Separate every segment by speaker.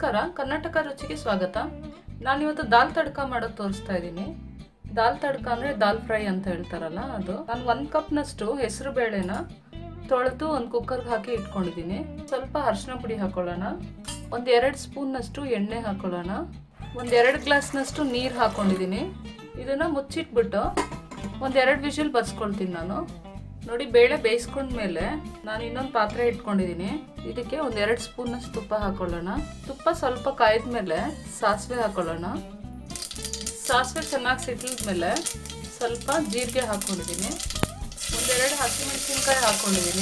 Speaker 1: ನಮಸ್ಕಾರ ಕರ್ನಾಟಕ ರುಚಿಗೆ ಸ್ವಾಗತ ನಾನಿವತ್ತು ದಾಲ್ ತಡ್ಕ ಮಾಡೋದು ತೋರಿಸ್ತಾ ಇದ್ದೀನಿ ದಾಲ್ ತಡ್ಕ ಅಂದರೆ ದಾಲ್ ಫ್ರೈ ಅಂತ ಹೇಳ್ತಾರಲ್ಲ ಅದು ನಾನು ಒಂದು ಕಪ್ನಷ್ಟು ಹೆಸರು ಬೇಳೆನ ತೊಳೆದು ಒಂದು ಕುಕ್ಕರ್ಗೆ ಹಾಕಿ ಇಟ್ಕೊಂಡಿದ್ದೀನಿ ಸ್ವಲ್ಪ ಅರಿಶಿನ ಪುಡಿ ಹಾಕೊಳ್ಳೋಣ ಒಂದು ಎರಡು ಸ್ಪೂನ್ನಷ್ಟು ಎಣ್ಣೆ ಹಾಕೊಳ್ಳೋಣ ಒಂದು ಎರಡು ಗ್ಲಾಸ್ನಷ್ಟು ನೀರು ಹಾಕ್ಕೊಂಡಿದ್ದೀನಿ ಇದನ್ನು ಮುಚ್ಚಿಟ್ಬಿಟ್ಟು ಒಂದು ಎರಡು ವಿಷಲ್ ಬರ್ಸ್ಕೊಳ್ತೀನಿ ನಾನು ನೋಡಿ ಬೇಳೆ ಬೇಯಿಸ್ಕೊಂಡ್ಮೇಲೆ ನಾನು ಇನ್ನೊಂದು ಪಾತ್ರೆ ಇಟ್ಕೊಂಡಿದ್ದೀನಿ ಇದಕ್ಕೆ ಒಂದು ಎರಡು ಸ್ಪೂನಷ್ಟು ತುಪ್ಪ ಹಾಕೊಳ್ಳೋಣ ತುಪ್ಪ ಸ್ವಲ್ಪ ಕಾಯ್ದ್ಮೇಲೆ ಸಾಸಿವೆ ಹಾಕೊಳ್ಳೋಣ ಸಾಸಿವೆ ಚೆನ್ನಾಗಿ ಸಿಟ್ಲಿದ್ಮೇಲೆ ಸ್ವಲ್ಪ ಜೀರಿಗೆ ಹಾಕ್ಕೊಂಡಿದ್ದೀನಿ ಒಂದೆರಡು ಹಸಿಮೆಣಸಿನ್ಕಾಯಿ ಹಾಕ್ಕೊಂಡಿದ್ದೀನಿ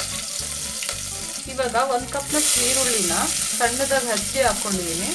Speaker 1: ಇವಾಗ ಒಂದು ಕಪ್ನಷ್ಟು ಈರುಳ್ಳಿನ ಸಣ್ಣದಾಗಿ ಹಚ್ಚಿ ಹಾಕ್ಕೊಂಡಿದ್ದೀನಿ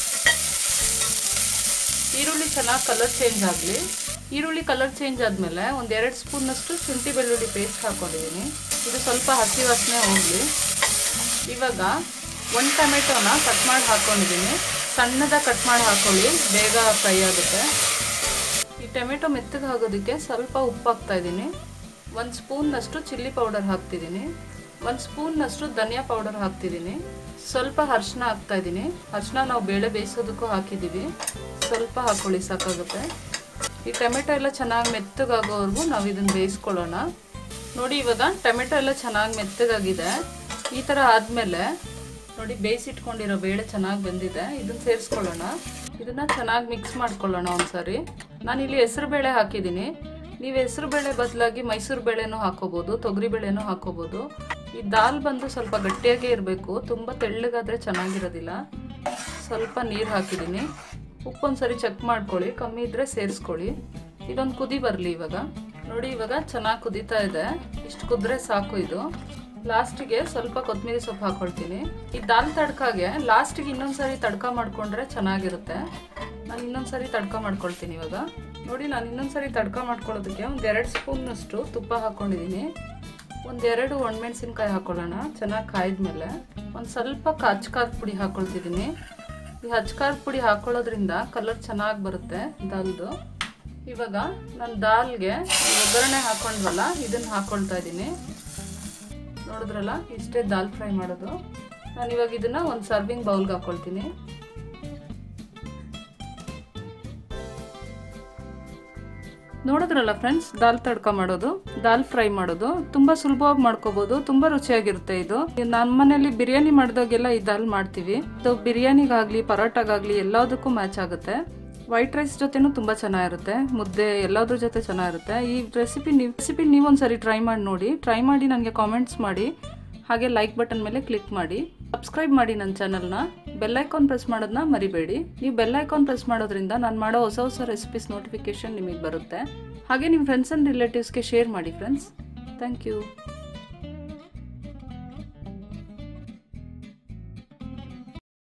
Speaker 1: ಈರುಳ್ಳಿ ಚೆನ್ನಾಗಿ ಕಲರ್ ಚೇಂಜ್ ಆಗಲಿ ಈರುಳ್ಳಿ ಕಲರ್ ಚೇಂಜ್ ಆದಮೇಲೆ ಒಂದು ಎರಡು ಸ್ಪೂನಷ್ಟು ಶುಂಠಿ ಬೆಳ್ಳುಳ್ಳಿ ಪೇಸ್ಟ್ ಹಾಕ್ಕೊಂಡಿದ್ದೀನಿ ಇದು ಸ್ವಲ್ಪ ಹಸಿ ವಾಸನೆ ಹೋಗಲಿ ಇವಾಗ ಒಂದು ಟೊಮೆಟೊನ ಕಟ್ ಮಾಡಿ ಹಾಕ್ಕೊಂಡಿದ್ದೀನಿ ಸಣ್ಣದಾಗಿ ಕಟ್ ಮಾಡಿ ಹಾಕೊಳ್ಳಿ ಬೇಗ ಫ್ರೈ ಆಗುತ್ತೆ ಈ ಟೊಮೆಟೊ ಮೆತ್ತಗೆ ಆಗೋದಕ್ಕೆ ಸ್ವಲ್ಪ ಉಪ್ಪು ಹಾಕ್ತಾ ಇದ್ದೀನಿ ಒಂದು ಸ್ಪೂನ್ನಷ್ಟು ಚಿಲ್ಲಿ ಪೌಡರ್ ಹಾಕ್ತಿದ್ದೀನಿ ಒಂದು ಸ್ಪೂನ್ನಷ್ಟು ಧನಿಯಾ ಪೌಡರ್ ಹಾಕ್ತಿದ್ದೀನಿ ಸ್ವಲ್ಪ ಅರ್ಶಿನ ಹಾಕ್ತಾ ಇದ್ದೀನಿ ಅರ್ಶಿನ ನಾವು ಬೇಳೆ ಬೇಯಿಸೋದಕ್ಕೂ ಹಾಕಿದ್ದೀವಿ ಸ್ವಲ್ಪ ಹಾಕ್ಕೊಳ್ಳಿ ಸಾಕಾಗುತ್ತೆ ಈ ಟೊಮೆಟೊ ಎಲ್ಲ ಚೆನ್ನಾಗಿ ಮೆತ್ತಗಾಗೋವರೆಗೂ ನಾವು ಇದನ್ನು ಬೇಯಿಸ್ಕೊಳ್ಳೋಣ ನೋಡಿ ಇವಾಗ ಟೊಮೆಟೊ ಎಲ್ಲ ಚೆನ್ನಾಗಿ ಮೆತ್ತಗಾಗಿದೆ ಈ ಥರ ಆದಮೇಲೆ ನೋಡಿ ಬೇಯಿಸಿಟ್ಕೊಂಡಿರೋ ಬೇಳೆ ಚೆನ್ನಾಗಿ ಬೆಂದಿದೆ ಇದನ್ನು ಸೇರಿಸ್ಕೊಳ್ಳೋಣ ಇದನ್ನು ಚೆನ್ನಾಗಿ ಮಿಕ್ಸ್ ಮಾಡ್ಕೊಳ್ಳೋಣ ಒಂದ್ಸರಿ ನಾನಿಲ್ಲಿ ಹೆಸರು ಬೇಳೆ ಹಾಕಿದ್ದೀನಿ ನೀವು ಹೆಸರು ಬೇಳೆ ಬದಲಾಗಿ ಮೈಸೂರು ಬೇಳೆನೂ ಹಾಕೋಬೋದು ತೊಗರಿ ಬೇಳೆನೂ ಹಾಕೋಬೋದು ಈ ದಾಲ್ ಬಂದು ಸ್ವಲ್ಪ ಗಟ್ಟಿಯಾಗೇ ಇರಬೇಕು ತುಂಬ ತೆಳ್ಳಗಾದರೆ ಚೆನ್ನಾಗಿರೋದಿಲ್ಲ ಸ್ವಲ್ಪ ನೀರು ಹಾಕಿದ್ದೀನಿ ಉಪ್ಪೊಂದು ಸರಿ ಚೆಕ್ ಮಾಡ್ಕೊಳ್ಳಿ ಕಮ್ಮಿ ಇದ್ದರೆ ಸೇರಿಸ್ಕೊಳ್ಳಿ ಇದೊಂದು ಕುದಿ ಬರಲಿ ಇವಾಗ ನೋಡಿ ಇವಾಗ ಚೆನ್ನಾಗಿ ಕುದೀತಾ ಇದೆ ಇಷ್ಟು ಕುದ್ರೆ ಸಾಕು ಇದು ಲಾಸ್ಟಿಗೆ ಸ್ವಲ್ಪ ಕೊತ್ತಂಬರಿ ಸೊಪ್ಪು ಹಾಕೊಳ್ತೀನಿ ಈ ದಾಲ್ ತಡ್ಕಾಗೆ ಲಾಸ್ಟಿಗೆ ಇನ್ನೊಂದ್ಸರಿ ತಡ್ಕ ಮಾಡ್ಕೊಂಡ್ರೆ ಚೆನ್ನಾಗಿರುತ್ತೆ ನಾನು ಇನ್ನೊಂದ್ಸರಿ ತಡ್ಕ ಮಾಡ್ಕೊಳ್ತೀನಿ ಇವಾಗ ನೋಡಿ ನಾನು ಇನ್ನೊಂದ್ಸರಿ ತಡ್ಕ ಮಾಡ್ಕೊಳ್ಳೋದಕ್ಕೆ ಒಂದು ಎರಡು ಸ್ಪೂನ್ನಷ್ಟು ತುಪ್ಪ ಹಾಕ್ಕೊಂಡಿದ್ದೀನಿ ಒಂದೆರಡು ಒಣಮೆಣಸಿನ್ಕಾಯಿ ಹಾಕೊಳ್ಳೋಣ ಚೆನ್ನಾಗಿ ಕಾಯ್ದ್ಮೇಲೆ ಒಂದು ಸ್ವಲ್ಪ ಹಚ್ಕಾರದ ಪುಡಿ ಹಾಕ್ಕೊಳ್ತಿದ್ದೀನಿ ಈ ಹಚ್ಕಾರದ ಪುಡಿ ಹಾಕೊಳ್ಳೋದ್ರಿಂದ ಕಲರ್ ಚೆನ್ನಾಗಿ ಬರುತ್ತೆ ದಾಲ್ದು ಇವಾಗ ನಾನು ದಾಲ್ಗೆ ಒಗ್ಗರಣೆ ಹಾಕೊಂಡ್ವಲ್ಲ ಇದನ್ನು ಹಾಕ್ಕೊಳ್ತಾ ಇದ್ದೀನಿ ನೋಡಿದ್ರಲ್ಲ ಇಷ್ಟೇ ದಾಲ್ ಫ್ರೈ ಮಾಡೋದು ನಾನು ಇವಾಗ ಇದನ್ನು ಒಂದು ಸರ್ವಿಂಗ್ ಬೌಲ್ಗೆ ಹಾಕ್ಕೊಳ್ತೀನಿ ನೋಡಿದ್ರಲ್ಲ ಫ್ರೆಂಡ್ಸ್ ದಾಲ್ ತಡ್ಕ ಮಾಡೋದು ದಾಲ್ ಫ್ರೈ ಮಾಡೋದು ತುಂಬ ಸುಲಭವಾಗಿ ಮಾಡ್ಕೋಬೋದು ತುಂಬ ರುಚಿಯಾಗಿರುತ್ತೆ ಇದು ನಮ್ಮ ಮನೇಲಿ ಬಿರಿಯಾನಿ ಮಾಡಿದಾಗೆಲ್ಲ ಈ ದಾಲ್ ಮಾಡ್ತೀವಿ ಇದು ಬಿರಿಯಾನಿಗಾಗಲಿ ಪರೋಟಾಗಾಗಲಿ ಎಲ್ಲದಕ್ಕೂ ಮ್ಯಾಚ್ ಆಗುತ್ತೆ ವೈಟ್ ರೈಸ್ ಜೊತೆನೂ ತುಂಬ ಚೆನ್ನಾಗಿರುತ್ತೆ ಮುದ್ದೆ ಎಲ್ಲದ್ರ ಜೊತೆ ಚೆನ್ನಾಗಿರುತ್ತೆ ಈ ರೆಸಿಪಿ ನೀವು ರೆಸಿಪಿ ನೀವೊಂದ್ಸರಿ ಟ್ರೈ ಮಾಡಿ ನೋಡಿ ಟ್ರೈ ಮಾಡಿ ನನಗೆ ಕಾಮೆಂಟ್ಸ್ ಮಾಡಿ ಹಾಗೆ ಲೈಕ್ ಬಟನ್ ಮೇಲೆ ಕ್ಲಿಕ್ ಮಾಡಿ ಸಬ್ಸ್ಕ್ರೈಬ್ ಮಾಡಿ ನನ್ನ ಚಾನಲ್ನ ಬೆಲ್ಲೈಕಾನ್ ಪ್ರೆಸ್ ಮಾಡೋದನ್ನ ಮರಿಬೇಡಿ ನೀವು ಬೆಲ್ಲೈಕಾನ್ ಪ್ರೆಸ್ ಮಾಡೋದ್ರಿಂದ ನಾನು ಮಾಡೋ ಹೊಸ ಹೊಸ ರೆಸಿಪೀಸ್ ನೋಟಿಫಿಕೇಶನ್ ನಿಮಗೆ ಬರುತ್ತೆ ಹಾಗೆ ನಿಮ್ಮ ಫ್ರೆಂಡ್ಸ್ ಆ್ಯಂಡ್ ರಿಲೇಟಿವ್ಸ್ಗೆ ಶೇರ್ ಮಾಡಿ ಫ್ರೆಂಡ್ಸ್ ಥ್ಯಾಂಕ್ ಯು